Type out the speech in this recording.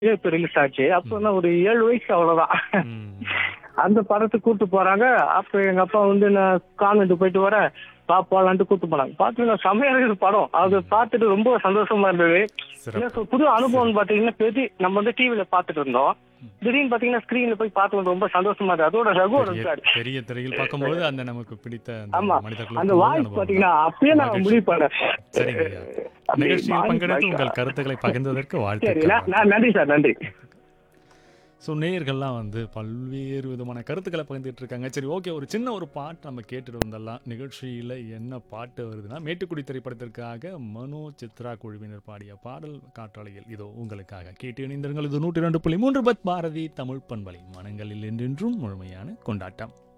இப்ப ரிலீஸ் ஆச்சு அப்போ நான் ஒரு ஏழு வயசு அவ்வளவுதான் ம். அந்த படத்துக்கு கூட்டு போறாங்க அப்ப எங்க அப்பா வந்து நான் கான்வென்ட் போயிட்டு வரேன் பா போலான்ட்டு கூட்டு போனாங்க பாத்துங்க செம்மையா இருக்குது படம் அது பார்த்துட்டு ரொம்ப சந்தோஷமா இருந்தது சிறப்பு எனக்கு புது அனுபவம் பாத்தீங்கன்னா பெரிய நம்ம வந்து டிவில பாத்துட்டு இருந்தோம் திடீர்னு பாத்தீங்கன்னா ஸ்கிரீன்ல போய் பார்த்து ரொம்ப சந்தோஷமா இருக்கு அதோட ரகுவர் பெரிய இருக்காரு பெரிய திரையில் பார்க்கும்போது அந்த நமக்கு பிடித்த ஆமா அந்த மனிதர்களுக்கு அந்த உள்ள வாய்ஸ் அனுபவம். பாத்தீங்கன்னா அப்பயே நான் மகிழ்ச்சி. முடிவு பண்ணேன் சரிங்க ஐயா. அப்படி நிகழ்ச்சியில் வாய்ஸ் பங்கெடுத்து வாய்ஸ் உங்கள் கருத்துக்களை பகிர்ந்ததற்கு சரி வாழ்த்துக்கள் நான் நான் நன்றி சார் நன்றி ஸோ நேயர்கள்லாம் வந்து பல்வேறு விதமான கருத்துக்களை பகிர்ந்துட்டு இருக்காங்க சரி ஓகே ஒரு சின்ன ஒரு பாட்டு நம்ம கேட்டுட்டு வந்தரலாம் நிகழ்ச்சியில் என்ன பாட்டு வருதுன்னா மேட்டுக்குடி திரைப்படத்திற்காக மனோ சித்ரா குழுவினர் பாடிய பாடல் காற்றாலையில் இதோ உங்களுக்காக கேட்டு இணைந்திருங்கள் இது நூற்றி ரெண்டு புள்ளி மூன்று பத் பாரதி தமிழ் பண்பலை மனங்களில் என்றென்றும் முழுமையான கொண்டாட்டம்